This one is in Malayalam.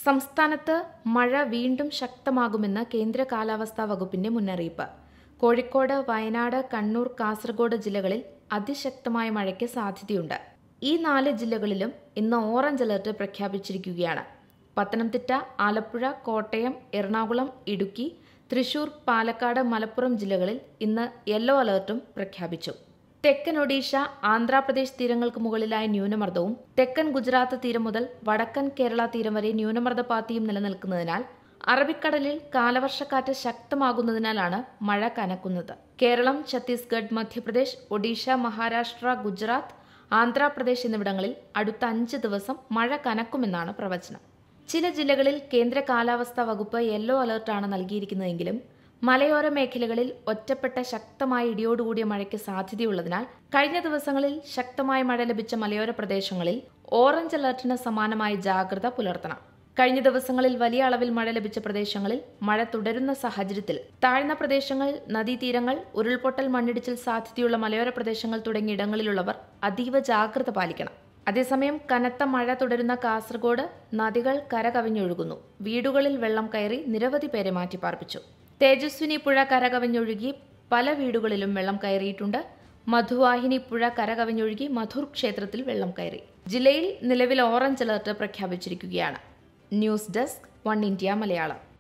സംസ്ഥാനത്ത് മഴ വീണ്ടും ശക്തമാകുമെന്ന് കേന്ദ്ര കാലാവസ്ഥാ വകുപ്പിന്റെ മുന്നറിയിപ്പ് കോഴിക്കോട് വയനാട് കണ്ണൂർ കാസർഗോഡ് ജില്ലകളിൽ അതിശക്തമായ മഴയ്ക്ക് സാധ്യതയുണ്ട് ഈ നാല് ജില്ലകളിലും ഇന്ന് ഓറഞ്ച് അലർട്ട് പ്രഖ്യാപിച്ചിരിക്കുകയാണ് പത്തനംതിട്ട ആലപ്പുഴ കോട്ടയം എറണാകുളം ഇടുക്കി തൃശൂർ പാലക്കാട് മലപ്പുറം ജില്ലകളിൽ ഇന്ന് യെല്ലോ അലർട്ടും പ്രഖ്യാപിച്ചു തെക്കൻ ഒഡീഷ ആന്ധ്രാപ്രദേശ് തീരങ്ങൾക്ക് മുകളിലായ ന്യൂനമർദ്ദവും തെക്കൻ ഗുജറാത്ത് തീരം മുതൽ വടക്കൻ കേരള തീരം വരെ ന്യൂനമർദ്ദ പാത്തിയും നിലനിൽക്കുന്നതിനാൽ അറബിക്കടലിൽ കാലവർഷക്കാറ്റ് ശക്തമാകുന്നതിനാലാണ് മഴ കനക്കുന്നത് കേരളം ഛത്തീസ്ഗഡ് മധ്യപ്രദേശ് ഒഡീഷ മഹാരാഷ്ട്ര ഗുജറാത്ത് ആന്ധ്രാപ്രദേശ് എന്നിവിടങ്ങളിൽ അടുത്ത അഞ്ച് ദിവസം മഴ കനക്കുമെന്നാണ് പ്രവചനം ചില ജില്ലകളിൽ കേന്ദ്ര കാലാവസ്ഥാ വകുപ്പ് യെല്ലോ അലർട്ടാണ് നൽകിയിരിക്കുന്നതെങ്കിലും മലയോര മേഖലകളിൽ ഒറ്റപ്പെട്ട ശക്തമായ ഇടിയോടുകൂടിയ മഴയ്ക്ക് സാധ്യതയുള്ളതിനാൽ കഴിഞ്ഞ ദിവസങ്ങളിൽ ശക്തമായ മഴ ലഭിച്ച മലയോര പ്രദേശങ്ങളിൽ ഓറഞ്ച് അലർട്ടിന് സമാനമായ ജാഗ്രത പുലർത്തണം കഴിഞ്ഞ ദിവസങ്ങളിൽ വലിയ അളവിൽ മഴ ലഭിച്ച പ്രദേശങ്ങളിൽ മഴ തുടരുന്ന സാഹചര്യത്തിൽ താഴ്ന്ന പ്രദേശങ്ങൾ നദീതീരങ്ങൾ ഉരുൾപൊട്ടൽ മണ്ണിടിച്ചിൽ സാധ്യതയുള്ള മലയോര പ്രദേശങ്ങൾ തുടങ്ങിയ ഇടങ്ങളിലുള്ളവർ അതീവ ജാഗ്രത പാലിക്കണം അതേസമയം കനത്ത മഴ തുടരുന്ന കാസർഗോഡ് നദികൾ കരകവിഞ്ഞൊഴുകുന്നു വീടുകളിൽ വെള്ളം കയറി നിരവധി പേരെ മാറ്റിപ്പാർപ്പിച്ചു തേജസ്വിനി പുഴ കരകവിഞ്ഞൊഴുകി പല വീടുകളിലും വെള്ളം കയറിയിട്ടുണ്ട് മധുവാഹിനി പുഴ കരകവിഞ്ഞൊഴുകി മധുർ ക്ഷേത്രത്തിൽ വെള്ളം കയറി ജില്ലയിൽ നിലവിൽ ഓറഞ്ച് അലർട്ട് പ്രഖ്യാപിച്ചിരിക്കുകയാണ് news desk one India Malayalam